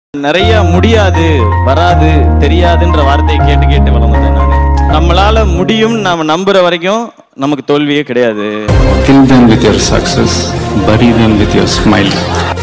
நிறைய முடியாது வராது தெரியாதுன்ற வார்த்தையை கேட்டு கேட்டு வளர்ந்தேன் நான் நம்மளால முடியும் நாம நம்புற வரைக்கும் நமக்கு தோல்வியே கிடையாது Kill them with your success, bury them with your smile.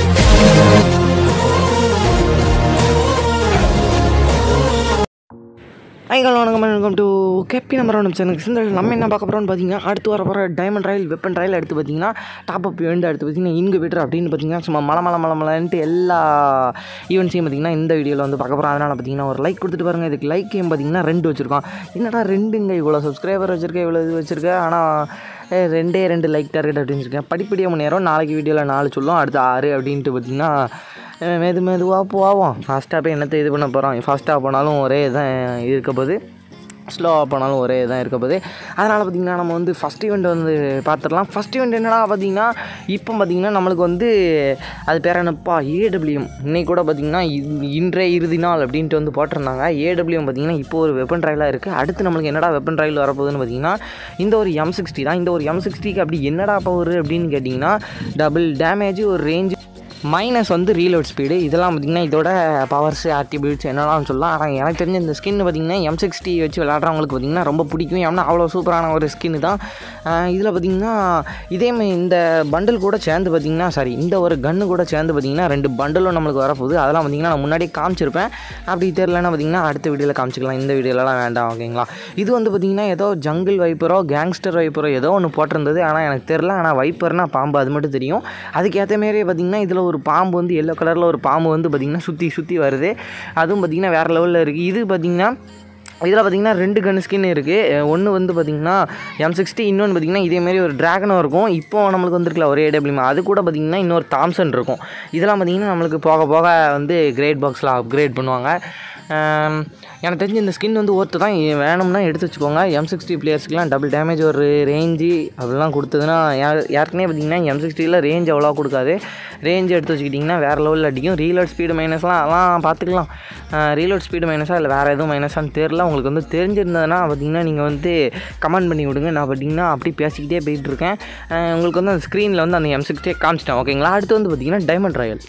ஐகள் வணக்கம் வணக்கம் டு கேப்பி நம்பர் ஒன் சேனல் இந்த நம்ம என்ன பார்க்க போகிறோம்னு பார்த்தீங்கன்னா அடுத்து வர போகிற டைமண்ட் ராயல் வெப்பன் ராயல் எடுத்து பார்த்தீங்கன்னா டாப் அப் ஈவெண்ட் அடுத்து பார்த்தீங்கன்னா இன்குபேட்டர் அப்படின்னு பார்த்தீங்கன்னா சும்மா மலை மலை மலை மலைன்ட்டு எல்லா ஈவெண்ட்ஸையும் பார்த்தீங்கன்னா இந்த வீடியோவில் வந்து பார்க்க போகிறோம் அதனால் பார்த்தீங்கன்னா ஒரு லைக் கொடுத்துட்டு பாருங்கள் இதுக்கு லைக்கையும் பார்த்தீங்கன்னா ரெண்டு வச்சுருக்கோம் என்னடா ரெண்டுங்க இவ்வளோ சப்ஸ்கிரைபர் வச்சுருக்கேன் இவ்வளோ இது வச்சுருக்கேன் ஆனால் ஏ, ரெண்டே ரெண்டு லைக் டார்கெட் அப்படின்னு வச்சுருக்கேன் படிப்படியாக முன்னேறும் நாளைக்கு வீடியோவில் நாலு சொல்லும் அடுத்து ஆறு அப்படின்ட்டு பார்த்தீங்கன்னா அஹ் மெது மெதுவாக போவோம் ஃபாஸ்ட்டாக போய் என்னத்தை இது பண்ண போகிறோம் ஃபாஸ்ட்டாக போனாலும் ஒரே தான் இருக்க போகுது ஸ்லோவாக போனாலும் ஒரே தான் இருக்க போகுது அதனால் பார்த்திங்கன்னா நம்ம வந்து ஃபஸ்ட் ஈவெண்ட் வந்து பார்த்துடலாம் ஃபஸ்ட் ஈவெண்ட் என்னடா பார்த்திங்கன்னா இப்போ பார்த்திங்கன்னா நம்மளுக்கு வந்து அது பேர் என்னப்பா ஏடபிள்யூஎம் இன்னைக்கு கூட பார்த்திங்கன்னா இன்- இன்றைய இறுதி நாள் அப்படின்ட்டு வந்து போட்டிருந்தாங்க ஏடபிள்யூஎம் பார்த்திங்கன்னா இப்போ ஒரு வெப்பன் ட்ரையலாக இருக்குது அடுத்து நம்மளுக்கு என்னடா வெப்பன் ட்ரையல் வரப்போகுதுன்னு பார்த்திங்கன்னா இந்த ஒரு எம் சிக்ஸ்டி தான் இந்த ஒரு எம் சிக்ஸ்டிக்கு அப்படி என்னடா பவர் அப்படின்னு கேட்டிங்கன்னா டபுள் டேமேஜ் ஒரு ரேஞ்ச் மைனஸ் வந்து ரீலோட் ஸ்பீடு இதெல்லாம் பார்த்திங்கன்னா இதோட பவர்ஸ் ஆட்ரிபியூட்ஸ் என்னெல்லாம் சொல்லலாம் ஆனால் எனக்கு தெரிஞ்ச இந்த ஸ்கின் பார்த்திங்கன்னா எம் சிக்ஸ்டி வச்சு விளாட்றவங்களுக்கு பார்த்திங்கன்னா ரொம்ப பிடிக்கும் ஏன்னா அவ்வளோ சூப்பரான ஒரு ஸ்கின் தான் இதில் பார்த்திங்கன்னா இதே மாதிரி இந்த பண்டில் கூட சேர்ந்து பார்த்திங்கன்னா சாரி இந்த ஒரு கன்று கூட சேர்ந்து பார்த்திங்கன்னா ரெண்டு பண்டலும் நம்மளுக்கு வரப்போகுது அதெல்லாம் பார்த்திங்கன்னா நான் முன்னாடியே காமிச்சிருப்பேன் அப்படி தெரிலன்னா பார்த்திங்கன்னா அடுத்த வீடியோவில் காமிச்சிக்கலாம் இந்த வீடியோலலாம் வேண்டாம் ஓகேங்களா இது வந்து பார்த்திங்கன்னா ஏதோ ஜங்கிள் வைப்பரோ கேங்ஸ்டர் வைப்பரோ ஏதோ ஒன்று போட்டிருந்தது ஆனால் எனக்கு தெரில ஆனால் வைப்பர்னா பாம்பு அது மட்டும் தெரியும் அதுக்கேற்ற மாரியே பார்த்திங்கன்னா இதில் ஒரு பாம்பு வந்து எல்லோ கலரில் ஒரு பாம்பு வந்து பார்த்திங்கன்னா சுற்றி சுற்றி வருது அதுவும் பார்த்திங்கன்னா வேறு லெவலில் இருக்குது இது பார்த்திங்கன்னா இதில் பார்த்திங்கன்னா ரெண்டு கன் ஸ்கின் இருக்குது ஒன்று வந்து பார்த்திங்கன்னா எம் சிக்ஸ்டி இன்னொன்று பார்த்திங்கன்னா இதேமாரி ஒரு ட்ராகனும் இருக்கும் இப்போ நம்மளுக்கு வந்துருக்கல ஒரு ஏடபிள்யூமா அது கூட பார்த்திங்கன்னா இன்னொரு தாம்சன் இருக்கும் இதெல்லாம் பார்த்திங்கன்னா நம்மளுக்கு போக போக வந்து கிரேட் பாக்ஸில் அப்கிரேட் பண்ணுவாங்க ஆம், எனக்கு தெரிஞ்சு இந்த ஸ்கின் வந்து ஒருத்தர் தான் ஏ- வேணும்னா எடுத்து வச்சுக்கோங்க எம் சிக்ஸ்டி பிளேயர்ஸ்க்குலாம் டபுள் டேமேஜ் ஒரு ரேஞ்சு அப்படிலாம் கொடுத்ததுன்னா யா- யாருக்குனே பார்த்தீங்கன்னா எம் சிக்ஸ்டியில் ரேஞ்ச் அவ்வளோ கொடுக்காது ரேஞ்ச் எடுத்து வச்சுக்கிட்டிங்கன்னா வேறு லெவலில் அடிக்கும் ரீலோட் ஸ்பீடு மைனஸ்லாம் அதெல்லாம் பார்த்துக்கலாம் ரீலோட் ஸ்பீடு மைனஸாக இல்லை வேறு எதுவும் மைனஸான்னு தெரில உங்களுக்கு வந்து தெரிஞ்சிருந்ததுன்னா பார்த்தீங்கன்னா நீங்கள் வந்து கமெண்ட் பண்ணி விடுங்க நான் பார்த்தீங்கன்னா அப்படி பேசிக்கிட்டே போயிட்டு இருக்கேன் அஹ் உங்களுக்கு வந்து அந்த ஸ்க்ரீனில் வந்து அந்த எம் சிக்ஸ்டியே காமிச்சிட்டேன் ஓகேங்களா அடுத்து வந்து பார்த்தீங்கன்னா டைமண்ட் ராயல்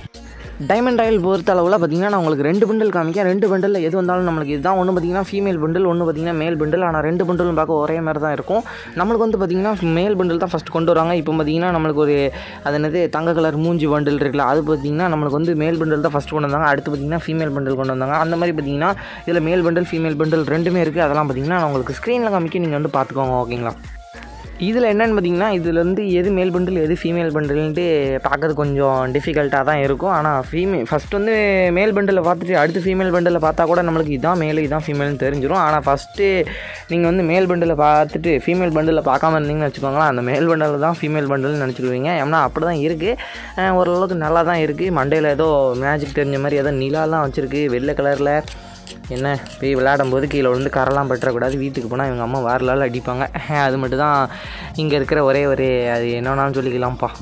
டைமண்ட் ராயல் பொறுத்த அளவில் பார்த்தீங்கன்னா நான் உங்களுக்கு ரெண்டு பண்டில் காமிக்கேன் ரெண்டு பண்டில் எது வந்தாலும் நம்மளுக்கு இதுதான் ஒன்று பார்த்தீங்கன்னா ஃபீமேல் பண்டில் ஒன்று பார்த்தீங்கன்னா மேல் பண்டில் ஆனால் ரெண்டு பண்டிலும் பார்க்க ஒரே மாதிரி தான் இருக்கும் நம்மளுக்கு வந்து பார்த்தீங்கன்னா மேல் பண்டில் தான் ஃபஸ்ட் கொண்டு வராங்க இப்போ பார்த்தீங்கன்னா நம்மளுக்கு ஒரு அது என்னது தங்க கலர் மூஞ்சி பண்டில் இருக்குல்ல அது பார்த்தீங்கன்னா நம்மளுக்கு வந்து மேல் பண்டில் தான் ஃபஸ்ட் கொண்டு வந்தாங்க அடுத்து பார்த்தீங்கன்னா ஃபீமேல் பண்டில் கொண்டு வந்தாங்க அந்த மாதிரி பார்த்தீங்கன்னா இதில் மேல் பண்டில் ஃபீமேல் பண்டில் ரெண்டுமே இருக்குது அதெல்லாம் பார்த்தீங்கன்னா நான் உங்களுக்கு ஸ்க்ரீனில் காமிக்க நீங்கள் வந்து பார்த்துக்கோங்க ஓகேங்களா இதில் என்னென்னு பார்த்தீங்கன்னா இதில் வந்து எது மேல் பண்டில் எது ஃபீமேல் பண்டில்ன்ட்டு பார்க்கறது கொஞ்சம் டிஃபிகல்ட்டாக தான் இருக்கும் ஆனால் ஃபீமேல் ஃபஸ்ட் வந்து மேல் பண்டில் பார்த்துட்டு அடுத்து ஃபீமேல் பண்டில் பார்த்தா கூட நம்மளுக்கு இதான் மேல் இதான் ஃபீமேல்னு தெரிஞ்சிடும் ஆனால் ஃபஸ்ட்டு நீங்கள் வந்து மேல் பண்டில் பார்த்துட்டு ஃபீமேல் பண்டில் பார்க்காம இருந்தீங்கன்னு வச்சுக்கோங்களேன் அந்த மேல் பண்டில் தான் ஃபீமேல் பண்டில்னு நினச்சிக்குவீங்க ஏன்னா அப்படி தான் இருக்குது ஓரளவுக்கு நல்லா தான் இருக்குது மண்டையில் ஏதோ மேஜிக் தெரிஞ்ச மாதிரி ஏதோ நிலாலாம் வச்சுருக்கு வெள்ளை கலரில் என்ன போய் விளையாடும் போது கீழே விழுந்து கரெல்லாம் பற்றக்கூடாது வீட்டுக்கு போனால் இவங்க அம்மா வாரலால் அடிப்பாங்க அது மட்டும் தான் இங்கே இருக்கிற ஒரே ஒரு அது என்னன்னாலும் சொல்லிக்கலாம்ப்பா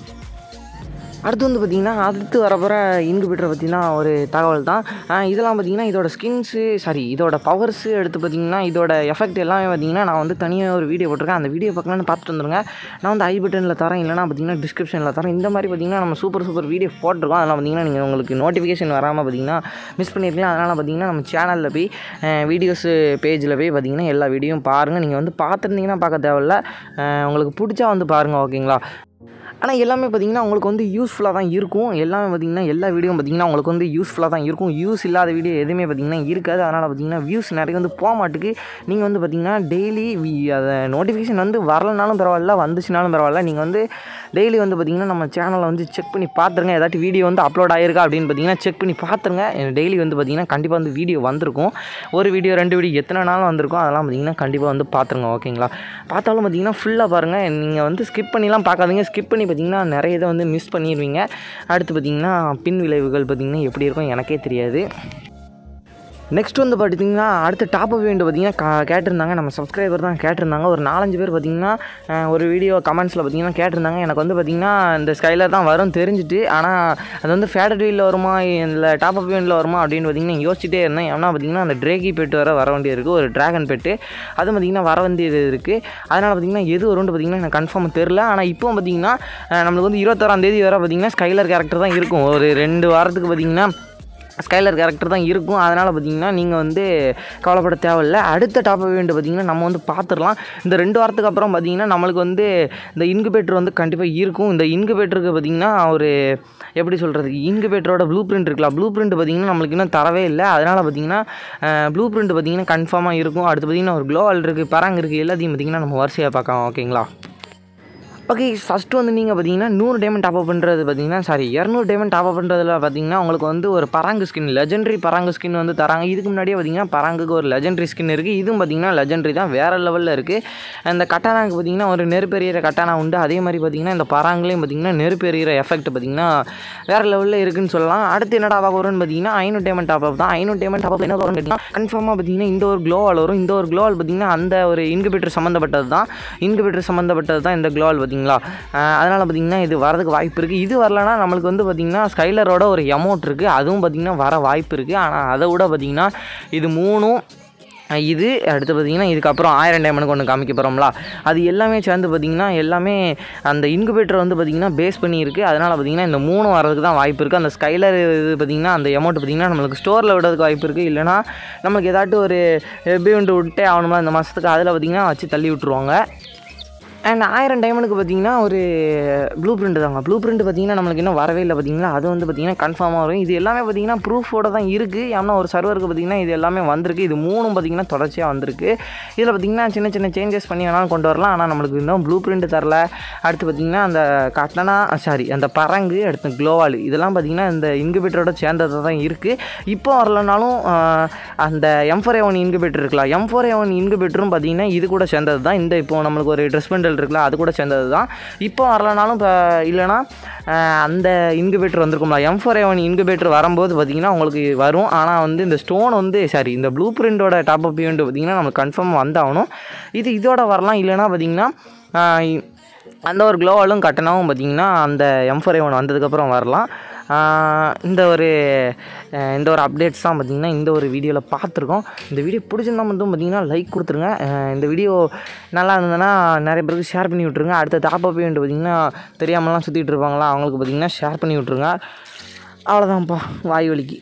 அடுத்து வந்து பார்த்திங்கன்னா அடுத்து வரப்போகிற இன்குபேட்டரை பற்றினா ஒரு தகவல் தான் ஆஹ் இதெல்லாம் பார்த்திங்கன்னா இதோட ஸ்கின்ஸு சாரி இதோட பவர்ஸு எடுத்து பார்த்திங்கன்னா இதோட எஃபெக்ட் எல்லாமே பார்த்திங்கன்னா நான் வந்து தனியாக ஒரு வீடியோ போட்டிருக்கேன் அந்த வீடியோ பார்க்கலான்னு பார்த்துட்டு வந்துருங்க நான் வந்து ஐ பட்டனில் தரேன் இல்லைனா பார்த்திங்கன்னா டிஸ்கிரிப்ஷனில் தரேன் இந்த மாதிரி பார்த்திங்கன்னா நம்ம சூப்பர் சூப்பர் வீடியோ போட்டிருக்கோம் அதெல்லாம் பார்த்திங்கன்னா நீங்கள் உங்களுக்கு நோட்டிஃபிகேஷன் வராமல் பார்த்திங்கன்னா மிஸ் பண்ணியிருக்கலாம் அதனால் பார்த்திங்கன்னா நம்ம சேனலில் போய் வீடியோஸ் பேஜில் போய் பார்த்திங்கன்னா எல்லா வீடியோவும் பாருங்கள் நீங்கள் வந்து பார்த்துருந்தீங்கன்னா பார்க்க தேவையில்ல அஹ் உங்களுக்கு பிடிச்சா வந்து பாருங்கள் ஓகேங்களா ஆனால் எல்லாமே பார்த்தீங்கன்னா உங்களுக்கு வந்து யூஸ்ஃபுல்லாக தான் இருக்கும் எல்லாமே பார்த்தீங்கன்னா எல்லா வீடியோவும் பார்த்தீங்கன்னா உங்களுக்கு வந்து யூஸ்ஃபுல்லாக தான் இருக்கும் யூஸ் இல்லாத வீடியோ எதுவுமே பார்த்தீங்கன்னா இருக்காது அதனால் பார்த்தீங்கன்னா வியூஸ் நிறைய வந்து போக மாட்டுக்கு நீங்கள் வந்து பார்த்தீங்கன்னா டெய்லி அதை நோட்டிஃபிகேஷன் வந்து வரலனாலும் பரவாயில்ல வந்துச்சுனாலும் பரவாயில்ல நீங்கள் வந்து டெய்லி வந்து பார்த்தீங்கன்னா நம்ம சேனலை வந்து செக் பண்ணி பார்த்துருங்க ஏதாச்சும் வீடியோ வந்து அப்லோட் ஆயிருக்கா அப்படின்னு பார்த்தீங்கன்னா செக் பண்ணி பார்த்துருங்க டெய்லி வந்து பார்த்தீங்கன்னா கண்டிப்பாக வந்து வீடியோ வந்திருக்கும் ஒரு வீடியோ ரெண்டு வீடியோ எத்தனை நாளும் வந்திருக்கும் அதெல்லாம் பார்த்தீங்கன்னா கண்டிப்பாக வந்து பார்த்துருங்க ஓகேங்களா பார்த்தாலும் பார்த்தீங்கன்னா ஃபுல்லாக பாருங்கள் நீங்கள் வந்து ஸ்கிப் பண்ணிலாம் பார்க்காதீங்க ஸ்கிப் பண்ணி பார்த்தீங்கன்னா நிறைய இதை வந்து மிஸ் பண்ணிடுவீங்க அடுத்து பார்த்தீங்கன்னா பின் விளைவுகள் பார்த்தீங்கன்னா எப்படி இருக்கும் எனக்கே தெரியாது நெக்ஸ்ட் வந்து பார்த்தீங்கன்னா அடுத்த டாப் அப் வேண்டு பார்த்தீங்கன்னா கா கேட்டிருந்தாங்க நம்ம சப்ஸ்கிரைபர் தான் கேட்டிருந்தாங்க ஒரு நாலஞ்சு பேர் பார்த்தீங்கன்னா அஹ், ஒரு வீடியோ கமெண்ட்ஸில் பார்த்தீங்கன்னா கேட்டிருந்தாங்க எனக்கு வந்து பார்த்தீங்கன்னா இந்த ஸ்கைலர் தான் வரும் தெரிஞ்சுட்டு ஆனால் அது வந்து ஃபேடட் வீலில் வருமா இல்லை டாப் அப் வேண்டில் வருமா அப்படின்னு பார்த்தீங்கன்னா யோசிச்சுட்டே இருந்தேன் ஏன்னா பார்த்தீங்கன்னா அந்த ட்ரேகி பெட்டு வர வர வேண்டியது இருக்குது ஒரு ட்ராகன் பெட்டு அது பார்த்தீங்கன்னா வர வேண்டியது இருக்குது அதனால் பார்த்தீங்கன்னா எது வரும்னு பார்த்தீங்கன்னா எனக்கு கன்ஃபார்ம் தெரில ஆனால் இப்போ பார்த்தீங்கன்னா அஹ், நம்மளுக்கு வந்து இருபத்தாறாம் தேதி வர பார்த்தீங்கன்னா ஸ்கைலர் கேரக்டர் தான் இருக்கும் ஒரு ரெண்டு வாரத்துக்கு பார்த்தீங்கன்னா ஸ்கைலர் கேரக்டர் தான் இருக்கும் அதனால் பார்த்தீங்கன்னா நீங்கள் வந்து கவலைப்பட தேவையில்ல அடுத்த டாப் இவெண்ட் பார்த்தீங்கன்னா நம்ம வந்து பார்த்துடலாம் இந்த ரெண்டு வாரத்துக்கு அப்புறம் பார்த்தீங்கன்னா நம்மளுக்கு வந்து இந்த இன்குபேட்டர் வந்து கண்டிப்பாக இருக்கும் இந்த இன்குபேட்டருக்கு பார்த்தீங்கன்னா ஒரு எப்படி சொல்கிறது இன்குபேட்டரோட ப்ளூ பிரிண்ட் இருக்கலாம் ப்ளூ பிரிண்ட் பார்த்தீங்கன்னா நம்மளுக்கு இன்னும் தரவே இல்லை அதனால் பார்த்தீங்கன்னா ப்ளூ பிரிண்ட் பார்த்தீங்கன்னா கன்ஃபார்மாக இருக்கும் அடுத்து பார்த்தீங்கன்னா ஒரு க்ளோவல் இருக்குது பராங் இருக்குது எல்லாத்தையும் பார்த்தீங்கன்னா நம்ம வரிசையாக பார்க்கலாம் ஓகேங்களா ஓகே ஃபஸ்ட்டு வந்து நீங்கள் பார்த்தீங்கன்னா நூறு டைமண்ட் டாப் அப் பண்ணுறது பார்த்தீங்கன்னா சாரி இரநூறு டைமண்ட் டாப் அப் பண்ணுறதுல பார்த்தீங்கன்னா உங்களுக்கு வந்து ஒரு parang skin legendary parang skin வந்து தராங்க இதுக்கு முன்னாடியே பார்த்தீங்கன்னா பராங்குக்கு ஒரு லெஜெண்டரி ஸ்கின் இருக்குது இதுவும் பார்த்தீங்கன்னா லெஜெண்டரி தான் வேறு லெவலில் இருக்குது அந்த கட்டானாக்கு பார்த்தீங்கன்னா ஒரு நெருப்பெறிகிற கட்டானா உண்டு அதே மாதிரி பார்த்தீங்கன்னா இந்த பராங்குலேயும் பார்த்தீங்கன்னா நெருப்பெறிகிற எஃபெக்ட் பார்த்தீங்கன்னா வேறு லெவலில் இருக்குன்னு சொல்லலாம் அடுத்து என்ன டாப் அப் வரும்னு பார்த்தீங்கன்னா ஐநூறு டைமண்ட் டாப் அப் தான் ஐநூறு டைமண்ட் டாப் அப் என்ன வரும்னு கேட்டிங்கன்னா கன்ஃபார்மாக பார்த்தீங்கன்னா இந்த ஒரு க்ளோவால் வரும் இந்த ஒரு க்ளோவால் பார்த்தீங்கன்னா அந்த ஒரு இன்குபேட்டர் சம்மந்தப்பட்டது தான் இன்குபேட்டர் சம்மந்தப்பட்டது தான் இந்த க்ளோவால் பார்த்தீங்களா அதனால் பார்த்தீங்கன்னா இது வரதுக்கு வாய்ப்பு இருக்குது இது வரலனா நம்மளுக்கு வந்து பார்த்திங்கன்னா ஸ்கைலரோட ஒரு அமௌண்ட் இருக்குது அதுவும் பார்த்திங்கன்னா வர வாய்ப்பு இருக்குது ஆனால் அதை விட பார்த்திங்கன்னா இது மூணும் அஹ் இது அடுத்து பார்த்தீங்கன்னா இதுக்கப்புறம் ஆயிரம் டைமண்டுக்கு ஒன்று காமிக்க போகிறோம்ல அது எல்லாமே சேர்ந்து பார்த்தீங்கன்னா எல்லாமே அந்த இன்குபேட்டர் வந்து பார்த்திங்கன்னா பேஸ் பண்ணி இருக்குது அதனால் பார்த்தீங்கன்னா இந்த மூணு வரதுக்கு தான் வாய்ப்பு இருக்குது அந்த ஸ்கைலர் இது பார்த்திங்கன்னா அந்த அமௌண்ட் பார்த்திங்கன்னா நம்மளுக்கு ஸ்டோரில் விடுறதுக்கு வாய்ப்பு இருக்குது இல்லைனா நம்மளுக்கு ஏதாட்டும் ஒரு எபியூண்ட் விட்டே ஆகணுமா இந்த மாதத்துக்கு அதில் பார்த்திங்கன்னா வச்சு தள்ளி விட்ருவாங்க அண்ட் ஆயிரம் டைமண்டுக்கு பார்த்தீங்கன்னா ஒரு ப்ளூ பிரிண்ட் தாங்க ப்ளூ பிரிண்ட் பார்த்தீங்கன்னா நம்மளுக்கு இன்னும் வரவே இல்லை பார்த்தீங்களா அது வந்து பார்த்தீங்கன்னா கன்ஃபார்மாக வரும் இது எல்லாமே பார்த்தீங்கன்னா ப்ரூஃபோட தான் இருக்குது ஏன்னா ஒரு சர்வருக்கு பார்த்தீங்கன்னா இது எல்லாமே வந்திருக்கு இது மூணும் பார்த்தீங்கன்னா தொடர்ச்சியாக வந்திருக்கு இதில் பார்த்தீங்கன்னா சின்ன சின்ன சேஞ்சஸ் பண்ணி வேணாலும் கொண்டு வரலாம் ஆனால் நம்மளுக்கு இன்னும் ப்ளூ பிரிண்ட் தரல அடுத்து பார்த்தீங்கன்னா அந்த கட்டனா சாரி அந்த பரங்கு அடுத்து க்ளோவால் இதெல்லாம் பார்த்தீங்கன்னா இந்த இன்குபேட்டரோட சேர்ந்தது தான் இருக்குது இப்போ வரலனாலும் ஆஹ், அந்த எம் ஃபோர் ஒன் இன்குபேட்டர் இருக்கலாம் எம் ஃபோர் ஒன் இன்குபேட்டரும் பார்த்தீங்கன்னா இது கூட சேர்ந்தது தான் இந்த இப்போ நம்மளுக்கு ஒரு ட்ரெஸ் பண்டல் இருக்குல்ல அது கூட சேர்ந்தது தான் இப்போ வரலனாலும் இப்போ இல்லைனா ஆஹ், அந்த இன்குபேட்டர் வந்திருக்கும்ல எம் ஃபோர் ஒன் இன்குபேட்டர் வரும்போது பார்த்தீங்கன்னா உங்களுக்கு வரும் ஆனால் வந்து இந்த ஸ்டோன் வந்து சாரி இந்த ப்ளூ பிரிண்டோட டாப் அப் ஈவெண்ட் பார்த்தீங்கன்னா நம்மளுக்கு கன்ஃபார்ம் வந்தாகணும் இது இதோட வரலாம் இல்லைனா பார்த்தீங்கன்னா ஆஹ், அந்த ஒரு க்ளோவாலும் கட்டணமும் பார்த்தீங்கன்னா அந்த எம் ஃபோர் ஒன் வந்ததுக்கப்புறம் வரலாம் ஆஹ் இந்த ஒரு அஹ் இந்த ஒரு அப்டேட்ஸ் தான் பார்த்தீங்கன்னா இந்த ஒரு வீடியோவில் பார்த்துருக்கோம் இந்த வீடியோ பிடிச்சிருந்தா மட்டும் பார்த்தீங்கன்னா லைக் கொடுத்துருங்க அஹ் இந்த வீடியோ நல்லா இருந்ததுன்னா நிறைய பேருக்கு ஷேர் பண்ணி விட்ருங்க அடுத்த டாப் அப் வந்து பார்த்தீங்கன்னா தெரியாமலாம் சுற்றிட்டு இருப்பாங்களா அவங்களுக்கு பார்த்தீங்கன்னா ஷேர் பண்ணி விட்ருங்க அவ்வளோதான்ப்பா வாய் வலிக்கு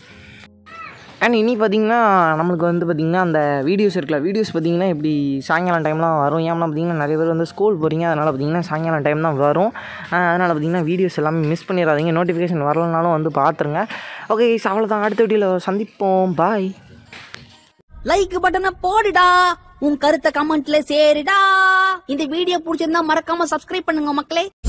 அண்ட் இனி பார்த்தீங்கன்னா நம்மளுக்கு வந்து பார்த்திங்கன்னா அந்த வீடியோஸ் இருக்குல்ல வீடியோஸ் பார்த்தீங்கன்னா இப்படி சாயங்காலம் டைம்லாம் வரும் ஏன்னா பார்த்தீங்கன்னா நிறைய பேர் வந்து ஸ்கூல் போகிறீங்க அதனால் பார்த்தீங்கன்னா சாயங்காலம் டைம் தான் வரும் அதனால் பார்த்தீங்கன்னா வீடியோஸ் எல்லாமே மிஸ் பண்ணிடாதீங்க நோட்டிஃபிகேஷன் வரலனாலும் வந்து பார்த்துருங்க ஓகே அவ்வளோதான் அடுத்த வீடியோவில் சந்திப்போம் பாய் லைக் பட்டனை போடுடா உன் கருத்தை கமெண்ட்ல சேருடா இந்த வீடியோ பிடிச்சிருந்தா மறக்காம சப்ஸ்கிரைப் பண்ணுங்க மக்களே